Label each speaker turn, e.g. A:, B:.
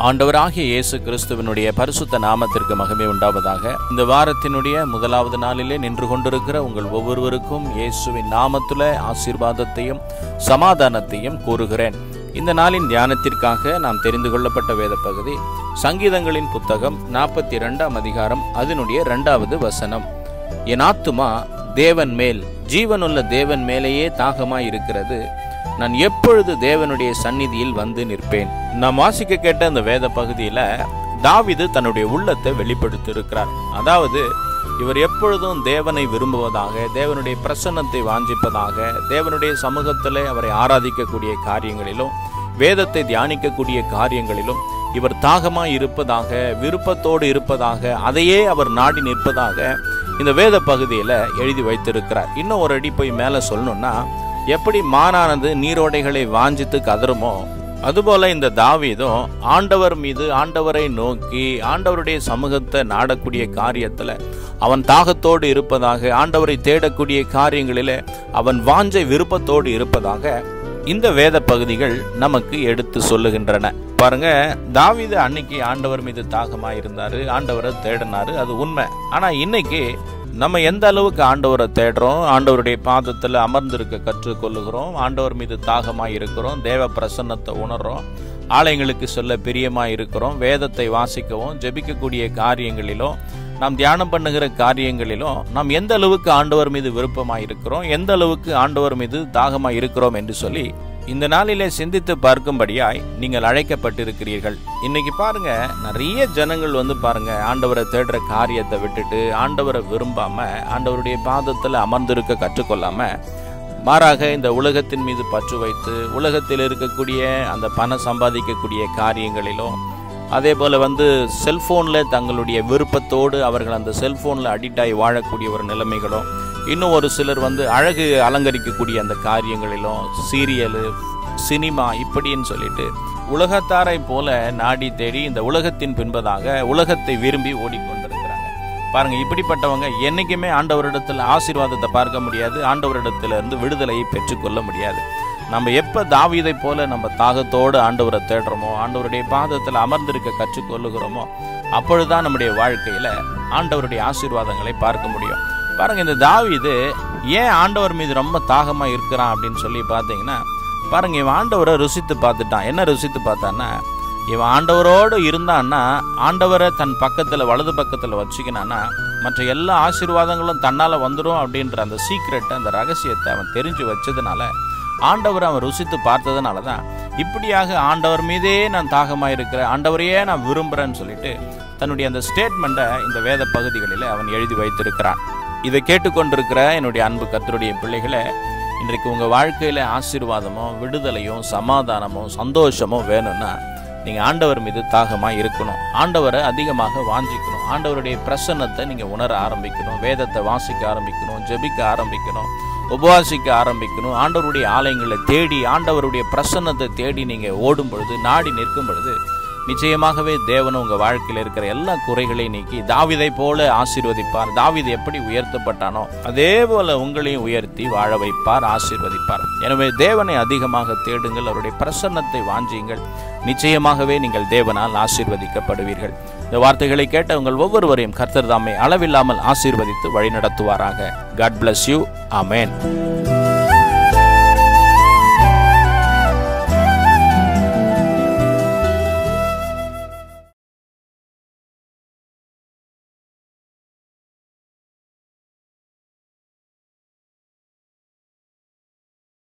A: ஆண்டவராகிய இயேசு கிறிஸ்துவனுடைய பரிசுத்த நாமத்திற்கு மகிமை உண்டாவதாக இந்த வாரத்தினுடைய முதலாவது நாளிலே நின்று கொண்டிருக்கிற உங்கள் ஒவ்வொருவருக்கும் இயேசுவின் நாமத்துல ஆசீர்வாதத்தையும் சமாதானத்தையும் கூறுகிறேன் இந்த நாளின் தியானத்திற்காக நாம் தெரிந்து கொள்ளப்பட்ட வேத பகுதி சங்கீதங்களின் புத்தகம் நாற்பத்தி இரண்டாம் அதிகாரம் அதனுடைய இரண்டாவது வசனம் என் ஆத்துமா தேவன் மேல் ஜீவனுள்ள தேவன் மேலேயே தாகமாய் இருக்கிறது நான் எப்பொழுது தேவனுடைய சந்நிதியில் வந்து நிற்பேன் நாம் வாசிக்க கேட்ட அந்த வேத பகுதியில தாவிது தன்னுடைய உள்ளத்தை வெளிப்படுத்தி இருக்கிறார் அதாவது இவர் எப்பொழுதும் தேவனை விரும்புவதாக தேவனுடைய பிரசன்னத்தை வாஞ்சிப்பதாக தேவனுடைய சமூகத்திலே அவரை ஆராதிக்கக்கூடிய காரியங்களிலும் வேதத்தை தியானிக்கக்கூடிய காரியங்களிலும் இவர் தாகமாய் இருப்பதாக விருப்பத்தோடு இருப்பதாக அதையே அவர் நாடி நிற்பதாக இந்த வேத பகுதியில் எழுதி வைத்திருக்கிறார் இன்னும் ஒரு அடி போய் மேலே சொல்லணும்னா எப்படி மானானது நீரோடைகளை வாஞ்சித்து கதறுமோ அதுபோல இந்த தாவீதும் ஆண்டவர் மீது ஆண்டவரை நோக்கி ஆண்டவருடைய சமூகத்தை நாடக்கூடிய காரியத்துல அவன் தாகத்தோடு இருப்பதாக ஆண்டவரை தேடக்கூடிய காரியங்களிலே அவன் வாஞ்சை விருப்பத்தோடு இருப்பதாக இந்த வேத பகுதிகள் நமக்கு எடுத்து சொல்லுகின்றன பாருங்க தாவீது அன்னைக்கு ஆண்டவர் மீது தாகமா இருந்தாரு ஆண்டவரை தேடினாரு அது உண்மை ஆனா இன்னைக்கு நம்ம எந்த அளவுக்கு ஆண்டவரை தேடுறோம் ஆண்டவருடைய பாதத்தில் அமர்ந்திருக்க கற்றுக்கொள்ளுகிறோம் ஆண்டவர் மீது தாகமாக இருக்கிறோம் தேவ பிரசன்னத்தை உணர்றோம் ஆலயங்களுக்கு சொல்ல பிரியமாக இருக்கிறோம் வேதத்தை வாசிக்கவும் ஜெபிக்கக்கூடிய காரியங்களிலும் நாம் தியானம் பண்ணுகிற காரியங்களிலும் நாம் எந்த அளவுக்கு ஆண்டவர் மீது விருப்பமாக இருக்கிறோம் எந்த அளவுக்கு ஆண்டவர் மீது தாகமாக இருக்கிறோம் என்று சொல்லி இந்த நாளிலே சிந்தித்து பார்க்கும்படியாய் நீங்கள் அழைக்கப்பட்டிருக்கிறீர்கள் இன்னைக்கு பாருங்க நிறைய ஜனங்கள் வந்து பாருங்க ஆண்டவரை தேடுற காரியத்தை விட்டுட்டு ஆண்டவரை விரும்பாம ஆண்டவருடைய பாதத்தில் அமர்ந்திருக்க கற்றுக்கொள்ளாம மாறாக இந்த உலகத்தின் மீது பற்று வைத்து உலகத்தில் இருக்கக்கூடிய அந்த பணம் சம்பாதிக்கக்கூடிய காரியங்களிலும் அதே போல் வந்து செல்ஃபோனில் தங்களுடைய விருப்பத்தோடு அவர்கள் அந்த செல்ஃபோனில் அடிக்ட் ஆகி வாழக்கூடிய ஒரு நிலைமைகளும் இன்னும் ஒரு சிலர் வந்து அழகு அலங்கரிக்கக்கூடிய அந்த காரியங்களிலும் சீரியலு சினிமா இப்படின்னு சொல்லிட்டு உலகத்தாரை போல நாடி தேடி இந்த உலகத்தின் பின்பதாக உலகத்தை விரும்பி ஓடிக்கொண்டிருக்கிறாங்க பாருங்க இப்படிப்பட்டவங்க என்னைக்குமே ஆண்டவரிடத்தில் ஆசீர்வாதத்தை பார்க்க முடியாது ஆண்டவரிடத்திலிருந்து விடுதலையை பெற்றுக்கொள்ள முடியாது நம்ம எப்போ தாவீதை போல நம்ம தாகத்தோடு ஆண்டவரை தேடுறோமோ ஆண்டவருடைய பாதத்தில் அமர்ந்திருக்க கற்றுக்கொள்ளுகிறோமோ அப்பொழுதுதான் நம்முடைய வாழ்க்கையில் ஆண்டவருடைய ஆசீர்வாதங்களை பார்க்க முடியும் பாருங்க இந்த தாவீது ஏன் ஆண்டவர் மீது ரொம்ப தாகமாக இருக்கிறான் அப்படின்னு சொல்லி பார்த்தீங்கன்னா பாருங்க இவன் ஆண்டவரை ருசித்து பார்த்துட்டான் என்ன ருசித்து பார்த்தான்னா இவன் ஆண்டவரோடு இருந்தான்னா ஆண்டவரை தன் பக்கத்தில் வலது பக்கத்தில் வச்சுக்கினான்னா மற்ற எல்லா ஆசீர்வாதங்களும் தன்னால் வந்துடும் அப்படின்ற அந்த சீக்ரெட்டை அந்த ரகசியத்தை அவன் தெரிஞ்சு வச்சதுனால ஆண்டவரை அவன் ருசித்து பார்த்ததுனால தான் இப்படியாக ஆண்டவர் மீதே நான் தாகமாக இருக்கிறேன் ஆண்டவரையே நான் விரும்புகிறேன்னு சொல்லிட்டு தன்னுடைய அந்த ஸ்டேட்மெண்ட்டை இந்த வேத பகுதிகளில் அவன் எழுதி வைத்திருக்கிறான் இதை கேட்டுக்கொண்டிருக்கிற என்னுடைய அன்பு கத்தருடைய பிள்ளைகளை இன்றைக்கு உங்கள் வாழ்க்கையில் ஆசீர்வாதமோ விடுதலையும் சமாதானமும் சந்தோஷமும் வேணும்னா நீங்கள் ஆண்டவர் மீது தாகமாக இருக்கணும் ஆண்டவரை அதிகமாக வாஞ்சிக்கணும் ஆண்டவருடைய பிரசன்னத்தை நீங்கள் உணர ஆரம்பிக்கணும் வேதத்தை வாசிக்க ஆரம்பிக்கணும் ஜெபிக்க ஆரம்பிக்கணும் உபவாசிக்க ஆரம்பிக்கணும் ஆண்டவருடைய ஆலயங்களை தேடி ஆண்டவருடைய பிரசன்னத்தை தேடி நீங்கள் ஓடும் பொழுது நாடி நிற்கும் பொழுது நிச்சயமாகவே தேவன் உங்கள் வாழ்க்கையில் இருக்கிற எல்லா குறைகளையும் நீக்கி தாவிதை போல ஆசீர்வதிப்பார் தாவிதை எப்படி உயர்த்தப்பட்டானோ அதே போல உங்களையும் உயர்த்தி வாழ வைப்பார் ஆசீர்வதிப்பார் எனவே தேவனை அதிகமாக தேடுங்கள் அவருடைய பிரசன்னத்தை வாஞ்சியுங்கள் நிச்சயமாகவே நீங்கள் தேவனால் ஆசீர்வதிக்கப்படுவீர்கள் இந்த வார்த்தைகளை கேட்ட உங்கள் ஒவ்வொருவரையும் கர்த்தர் தாமே அளவில்லாமல் ஆசீர்வதித்து வழிநடத்துவாராக காட் பிளஸ் யூ அமேன்